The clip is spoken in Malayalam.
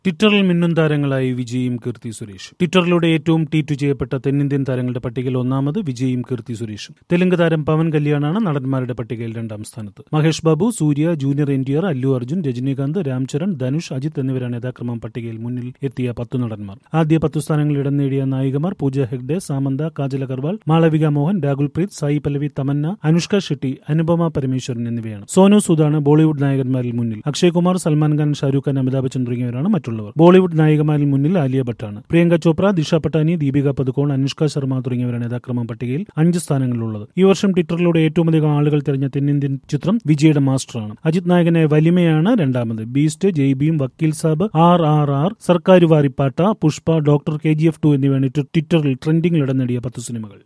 ട്വിറ്ററിൽ മിന്നും താരങ്ങളായി വിജയും കീർത്തി സുരേഷും ട്വിറ്ററിലൂടെ ഏറ്റവും ട്വീറ്റ് ചെയ്യപ്പെട്ട തെന്നിന്ത്യൻ താരങ്ങളുടെ പട്ടികയിൽ ഒന്നാമത് വിജയും കീർത്തി സുരേഷും തെലുങ്ക് താരം പവൻ കല്യാണാണ് നടന്മാരുടെ പട്ടികയിൽ രണ്ടാം സ്ഥാനത്ത് Mahesh Babu Suriya junior N T R Allu Arjun Rajinikanth Ram Charan Dhanush Ajith എന്നിവരാണ് യഥാക്രമം പട്ടികയിൽ മുന്നിൽ എത്തിയ പത്തു നടന്മാർ ആദ്യ പത്തു സ്ഥാനങ്ങളിൽ ഇടം നേടിയ നായികമാർ പൂജ ഹെഗ്ഡെ സാമന്ത കാജൽ അഗർവാൾ മാളവിക മോഹൻ രാഹുൽ പ്രീത് സായി പല്ലവി തമന്ന അനുഷ്ക ഷെട്ടി അനുപമ പരമേശ്വരൻ എന്നിവയാണ് സോനു സൂദാണ് ബോളിവുഡ് നായകന്മാരിൽ മുന്നിൽ അക്ഷയ് കുമാർ സൽമാൻ ഖാൻ ഷാരൂഖ് ഖാൻ അമിതാഭ് ബച്ചൻ തുടങ്ങിയവരാണ് മറ്റുള്ളവർ ബോളിവുഡ് നായികമാരിൽ മുന്നിൽ ആലിയ ഭട്ടാണ് പ്രിയങ്ക ചോപ്ര ദിഷ പട്ടാനി ദീപിക പതുക്കോൺ അനുഷ്ക ശർമ്മ തുടങ്ങിയവരാണ് യഥാക്രമം പട്ടികയിൽ അഞ്ച് സ്ഥാനങ്ങളിലുള്ളത് ഈ വർഷം ട്വിറ്ററിലൂടെ ഏറ്റവും അധികം ആളുകൾ തിരഞ്ഞ തെന്നിന്ത്യൻ ചിത്രം വിജയുടെ മാസ്റ്ററാണ് അജിത് നായകനെ വലിമയാണ് രണ്ടാമത് ബീസ്റ്റ് ജയ്ബീം വക്കീൽ സാബ് R R R Sarkar Vaari Paata Pushpa doctor K G F two എന്നിവയാണ് ട്വിറ്ററിൽ ട്രെൻഡിംഗിൽ ഇടം നേടിയ പത്ത് സിനിമകൾ